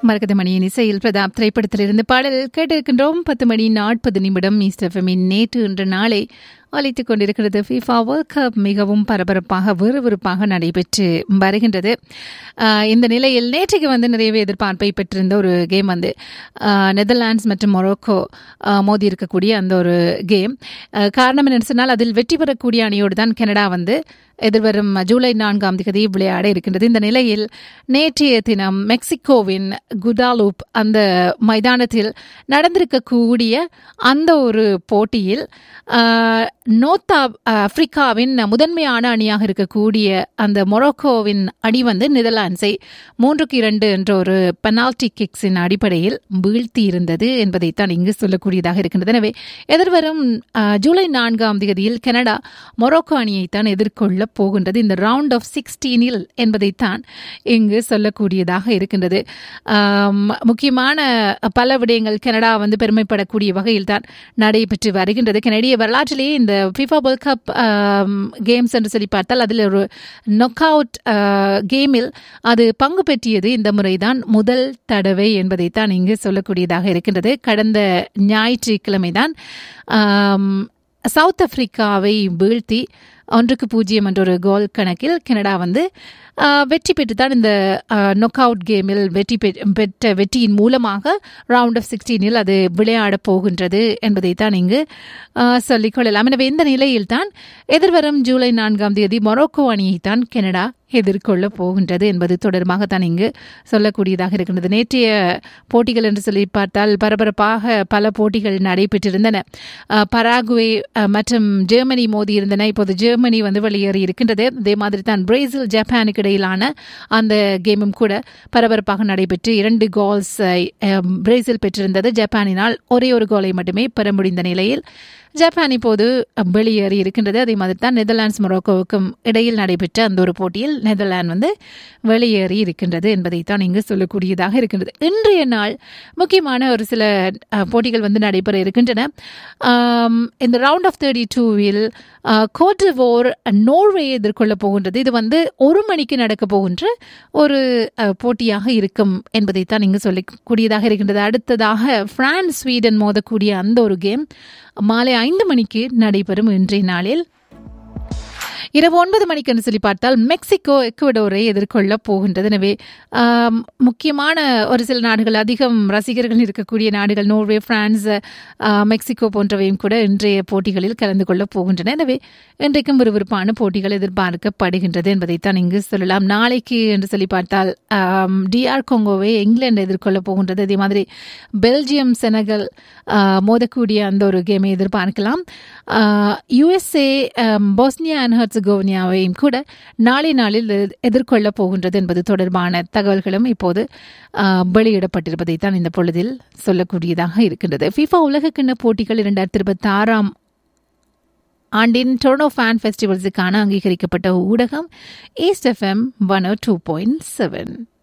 மரகத மணியின் இசையில் பிரதாப் திரைப்படத்திலிருந்து பாடல் கேட்டிருக்கின்றோம் பத்து மணி நாற்பது நிமிடம் ஈஸ்டஃபமின் நேற்று இன்று நாளை அளித்துக் கொண்டிருக்கிறது ஃபிஃபா வேர்ல்ட் கப் மிகவும் பரபரப்பாக விறுவிறுப்பாக நடைபெற்று வருகின்றது ஆஹ் இந்த நிலையில் நேற்றுக்கு வந்து நிறையவே எதிர்பார்ப்பை பெற்றிருந்த ஒரு கேம் வந்து ஆஹ் நெதர்லாண்ட்ஸ் மற்றும் மொரோக்கோ ஆஹ் மோதி இருக்கக்கூடிய அந்த ஒரு கேம் ஆஹ் காரணம் என்னன்னு சொன்னால் அதில் வெற்றி பெறக்கூடிய அணியோடு தான் கனடா வந்து எதிர்வரும் ஜூலை நான்காம் தேதி விளையாட இருக்கின்றது இந்த நிலையில் நேற்றைய தினம் மெக்சிகோவின் குடாலூப் அந்த மைதானத்தில் நடந்திருக்கக்கூடிய அந்த ஒரு போட்டியில் ஆஹ், நோர்த் ஆப்- ஆப்பிரிக்காவின் முதன்மையான அணியாக இருக்கக்கூடிய அந்த மொரோக்கோவின் அணி வந்து நெதர்லாண்ட்ஸை மூன்றுக்கு இரண்டு என்ற ஒரு பெனால்டி கிக்ஸின் அடிப்படையில் வீழ்த்தி இருந்தது என்பதைத்தான் இங்கு சொல்லக்கூடியதாக இருக்கின்றது எனவே எதிர்வரும் ஆஹ், ஜூலை நான்காம் தேதியில் கனடா மொரோக்கோ அணியைத்தான் எதிர்கொள்ள போகின்றது இந்த ரவுண்ட் ஆஃப் சிக்ஸ்டீனில் என்பதைத்தான் இங்கு சொல்லக்கூடியதாக இருக்கின்றது ஆம், முக்கியமான பல விடயங்கள் கனடா வந்து பெருமைப்படக்கூடிய வகையில் தான் நடைபெற்று வருகின்றது கனடிய வரலாற்றிலேயே இந்த ஃபிஃபா வேர்ல்ட் கப் கேம்ஸ் என்று சொல்லி பார்த்தால் அதில் ஒரு நொக் அவுட் கேமில் அது பங்கு பெற்றியது இந்த முறைதான் முதல் தடவை என்பதைத்தான் இங்கு சொல்லக்கூடியதாக இருக்கின்றது கடந்த ஞாயிற்றுக்கிழமைதான் ஆம், சவுத் ஆப்பிரிக்காவை வீழ்த்தி ஒன்றுக்கு பூஜ்ஜியம் என்ற ஒரு கோல் கணக்கில் கனடா வந்து ஆஹ், வெற்றி பெற்றுத்தான் இந்த நொக் அவுட் கேமில் வெற்றி பெற்- பெற்ற வெற்றியின் மூலமாக ரவுண்ட் ஆஃப் சிக்ஸ்டீனில் அது விளையாடப் போகின்றது என்பதைத்தான் இங்கு ஆஹ், சொல்லிக்கொள்ளலாம் எனவே இந்த நிலையில்தான் எதிர்வரும் ஜூலை நான்காம் தேதி மொரோக்கோ அணியைத்தான் கனடா எதிர்கொள்ள போகின்றது என்பது தொடர்பாக தான் இங்கு சொல்லக்கூடியதாக இருக்கின்றது நேற்றைய போட்டிகள் என்று சொல்லி பார்த்தால் பரபரப்பாக பல போட்டிகள் நடைபெற்றிருந்தன அஹ், பராகுவே அஹ், மற்றும் ஜெர்மனி மோதி இருந்தன இப்போது ஜெர்மனி வந்து வெளியேறி இருக்கின்றது அதே மாதிரி தான் பிரேசில் ஜப்பானுக்கு இடையிலான அந்த கேமும் கூட பரபரப்பாக நடைபெற்று இரண்டு கோல்ஸ் பிரேசில் பெற்றிருந்தது ஜப்பானினால் ஒரே ஒரு கோலை மட்டுமே பெற முடிந்த நிலையில் ஜப்பான் இப்போது வெளியேறி இருக்கின்றது அதே மாதிரி தான் நெதர்லாண்ட்ஸ் மொரோக்கோவுக்கும் இடையில் நடைபெற்ற அந்த ஒரு போட்டியில் நெதர்லாந்து வந்து வெளியேறி இருக்கின்றது என்பதைத்தான் இங்கு சொல்லக்கூடியதாக இருக்கின்றது இன்றைய நாள் முக்கியமான ஒரு சில அஹ், போட்டிகள் வந்து நடைபெற இருக்கின்றன ஆம், இந்த ரவுண்ட் ஆஃப் தேர்ட்டி டூவில் கோட்ரிவோர் நோர்வே எதிர்கொள்ள போகின்றது இது வந்து ஒரு மணிக்கு நடக்க போகின்ற ஒரு அஹ், போட்டியாக இருக்கும் என்பதைத்தான் இங்கு சொல்லக்கூடியதாக இருக்கின்றது அடுத்ததாக பிரான்ஸ் ஸ்வீடன் மோதக்கூடிய அந்த ஒரு கேம் மாலை ஐந்து மணிக்கு நடைபெறும் இன்றைய நாளில் இரவு ஒன்பது மணிக்கு என்று சொல்லி பார்த்தால் மெக்சிகோ எக்குவடோரை எதிர்கொள்ள போகின்றது எனவே ஆம், முக்கியமான ஒரு சில நாடுகள் அதிகம் ரசிகர்கள் இருக்கக்கூடிய நாடுகள் நோர்வே பிரான்ஸ் ஆ, மெக்சிகோ போன்றவையும் கூட இன்றைய போட்டிகளில் கலந்து கொள்ள போகின்றன எனவே இன்றைக்கும் விறுவிறுப்பான போட்டிகள் எதிர்பார்க்கப்படுகின்றது என்பதைத்தான் இங்கு சொல்லலாம் நாளைக்கு என்று சொல்லி பார்த்தால் டிஆர் கொங்கோவை இங்கிலாந்து எதிர்கொள்ள போகின்றது அதே மாதிரி பெல்ஜியம் செனகல் ஆ, மோதக்கூடிய அந்த ஒரு கேமை எதிர்பார்க்கலாம் யுஎஸ்ஏ போஸ்னியா அண்ட் ஹெர்சகோவினியாவையும் கூட நாளை நாளில் எதிர்- எதிர்கொள்ள போகின்றது என்பது தொடர்பான தகவல்களும் இப்போது ஆ, வெளியிடப்பட்டிருப்பதை தான் இந்த பொழுதில் சொல்லக்கூடியதாக இருக்கின்றது ஃபிஃபா உலகக்கிண்ண போட்டிகள் இரண்டாயிரத்தி இருபத்தி ஆறாம் ஆண்டின் டொர்னோ ஃபேன் ஃபெஸ்டிவல்ஸுக்கான அங்கீகரிக்கப்பட்ட ஊடகம் east FM one two point seven